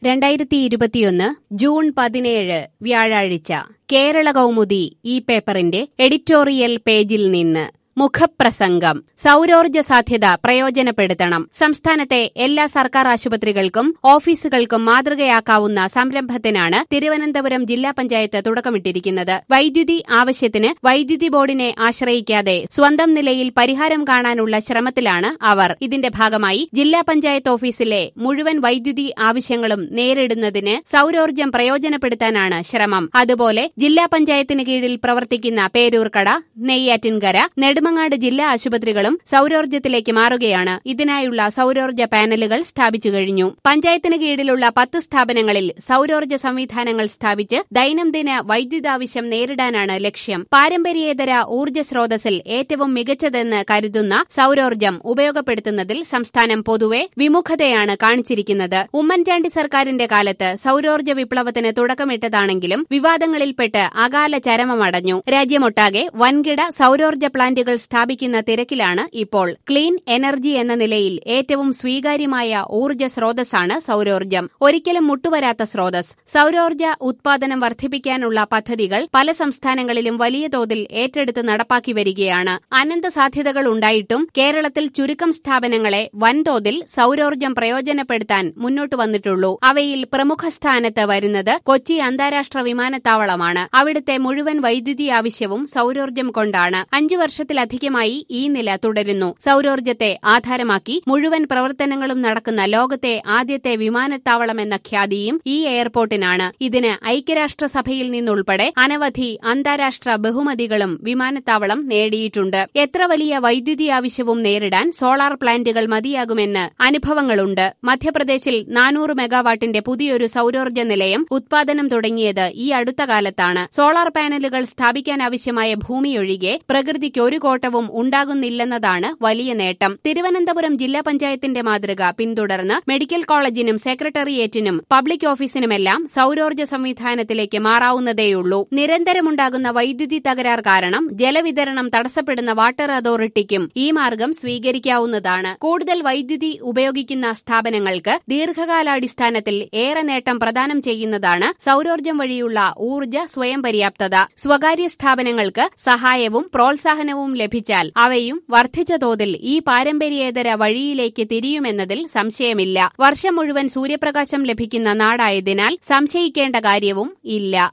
രണ്ടായിരത്തി ഇരുപത്തിയൊന്ന് ജൂൺ പതിനേഴ് വ്യാഴാഴ്ച കേരള കൗമുദി ഈ പേപ്പറിന്റെ എഡിറ്റോറിയൽ പേജിൽ നിന്ന് മുഖപ്രസംഗം സൗരോർജ്ജ സാധ്യത പ്രയോജനപ്പെടുത്തണം സംസ്ഥാനത്തെ എല്ലാ സർക്കാർ ആശുപത്രികൾക്കും ഓഫീസുകൾക്കും മാതൃകയാക്കാവുന്ന സംരംഭത്തിനാണ് തിരുവനന്തപുരം ജില്ലാ പഞ്ചായത്ത് തുടക്കമിട്ടിരിക്കുന്നത് വൈദ്യുതി ആവശ്യത്തിന് വൈദ്യുതി ബോർഡിനെ ആശ്രയിക്കാതെ സ്വന്തം നിലയിൽ പരിഹാരം കാണാനുള്ള ശ്രമത്തിലാണ് അവർ ഇതിന്റെ ഭാഗമായി ജില്ലാ പഞ്ചായത്ത് ഓഫീസിലെ മുഴുവൻ വൈദ്യുതി ആവശ്യങ്ങളും നേരിടുന്നതിന് സൗരോർജ്ജം പ്രയോജനപ്പെടുത്താനാണ് ശ്രമം അതുപോലെ ജില്ലാ പഞ്ചായത്തിന് കീഴിൽ പ്രവർത്തിക്കുന്ന പേരൂർക്കട നെയ്യാറ്റിൻകര നെടുമങ്ങാട് ജില്ലാ ആശുപത്രികളും സൗരോർജ്ജത്തിലേക്ക് മാറുകയാണ് ഇതിനായുള്ള സൗരോർജ്ജ പാനലുകൾ സ്ഥാപിച്ചു കഴിഞ്ഞു പഞ്ചായത്തിന് കീഴിലുള്ള പത്ത് സ്ഥാപനങ്ങളിൽ സൗരോർജ്ജ സംവിധാനങ്ങൾ സ്ഥാപിച്ച് ദൈനംദിന വൈദ്യുതാവശ്യം നേരിടാനാണ് ലക്ഷ്യം പാരമ്പര്യേതര ഊർജ്ജ സ്രോതസ്സിൽ ഏറ്റവും മികച്ചതെന്ന് കരുതുന്ന സൗരോർജ്ജം ഉപയോഗപ്പെടുത്തുന്നതിൽ സംസ്ഥാനം പൊതുവെ വിമുഖതയാണ് കാണിച്ചിരിക്കുന്നത് ഉമ്മൻചാണ്ടി സർക്കാരിന്റെ കാലത്ത് സൗരോർജ്ജ വിപ്ലവത്തിന് തുടക്കമിട്ടതാണെങ്കിലും വിവാദങ്ങളിൽപ്പെട്ട് അകാല ചരമമടഞ്ഞു രാജ്യമൊട്ടാകെ വൻകിട സൗരോർജ്ജ പ്ലാന്റുകൾ സ്ഥാപിക്കുന്ന തിരക്കിലാണ് ഇപ്പോൾ ക്ലീൻ എനർജി എന്ന നിലയിൽ ഏറ്റവും സ്വീകാര്യമായ ഊർജ്ജ സ്രോതസ്സാണ് സൗരോർജ്ജം ഒരിക്കലും മുട്ടുവരാത്ത സ്രോതസ് സൗരോർജ്ജ ഉത്പാദനം വർദ്ധിപ്പിക്കാനുള്ള പദ്ധതികൾ പല സംസ്ഥാനങ്ങളിലും വലിയ തോതിൽ ഏറ്റെടുത്ത് നടപ്പാക്കി വരികയാണ് അനന്ത സാധ്യതകൾ ഉണ്ടായിട്ടും കേരളത്തിൽ ചുരുക്കം സ്ഥാപനങ്ങളെ വൻതോതിൽ സൗരോർജ്ജം പ്രയോജനപ്പെടുത്താൻ മുന്നോട്ട് വന്നിട്ടുള്ളൂ അവയിൽ പ്രമുഖ സ്ഥാനത്ത് വരുന്നത് കൊച്ചി അന്താരാഷ്ട്ര വിമാനത്താവളമാണ് അവിടുത്തെ മുഴുവൻ വൈദ്യുതി ആവശ്യവും സൗരോർജ്ജം കൊണ്ടാണ് അഞ്ചു വർഷത്തിലധികമായി ഈ നില തുടരുന്നു സൗരോർജ്ജത്തെ ആധാരമാക്കി മുഴുവൻ പ്രവർത്തനങ്ങളും നടക്കുന്ന ലോകത്തെ ആദ്യത്തെ വിമാനത്താവളം എന്ന ഖ്യാതിയും ഈ എയർപോർട്ടിനാണ് ഇതിന് ഐക്യരാഷ്ട്രസഭയിൽ നിന്നുൾപ്പെടെ അനവധി അന്താരാഷ്ട്ര ബഹുമതികളും വിമാനത്താവളം നേടിയിട്ടുണ്ട് എത്ര വലിയ വൈദ്യുതി ആവശ്യവും നേരിടാൻ സോളാർ പ്ലാന്റുകൾ മതിയാകുമെന്ന് അനുഭവങ്ങളുണ്ട് മധ്യപ്രദേശിൽ നാനൂറ് മെഗാവാട്ടിന്റെ പുതിയൊരു സൗരോർജ്ജ നിലയം ഉത്പാദനം തുടങ്ങിയത് ഈ അടുത്ത കാലത്താണ് സോളാർ പാനലുകൾ സ്ഥാപിക്കാനാവശ്യമായ ഭൂമിയൊഴികെ പ്രകൃതിക്ക് ഒരു കോട്ടവും ഉണ്ടാകുന്നില്ലെന്നതാണ് വലിയ നേട്ടം തിരുവനന്തപുരം ജില്ലാ പഞ്ചായത്തിന്റെ മാതൃക പിന്തുടർന്ന് മെഡിക്കൽ കോളേജിനും സെക്രട്ടേറിയറ്റിനും പബ്ലിക് ഓഫീസിനുമെല്ലാം സൗരോർജ്ജ സംവിധാനത്തിലേക്ക് മാറാവുന്നതേയുള്ളൂ നിരന്തരമുണ്ടാകുന്ന വൈദ്യുതി തകരാർ കാരണം ജലവിതരണം തടസ്സപ്പെടുന്ന വാട്ടർ അതോറിറ്റിക്കും ഈ മാർഗം സ്വീകരിക്കാവുന്നതാണ് കൂടുതൽ വൈദ്യുതി ഉപയോഗിക്കുന്ന സ്ഥാപനങ്ങൾക്ക് ദീർഘകാലാടിസ്ഥാനത്തിൽ ഏറെ നേട്ടം പ്രദാനം ചെയ്യുന്നതാണ് സൗരോർജ്ജം വഴിയുള്ള ഊർജ്ജ സ്വയം പര്യാപ്തത സ്വകാര്യ സ്ഥാപനങ്ങൾക്ക് സഹായവും പ്രോത്സാഹനവും ലഭിച്ചാൽ അവയും വർദ്ധിച്ച തോതിൽ ഈ പാരമ്പര്യേതര വഴിയിലേക്ക് തിരിയുമെന്നതിൽ സംശയമില്ല വർഷം മുഴുവൻ സൂര്യപ്രകാശം ലഭിക്കുന്ന നാടായതിനാൽ സംശയിക്കേണ്ട കാര്യവും ഇല്ല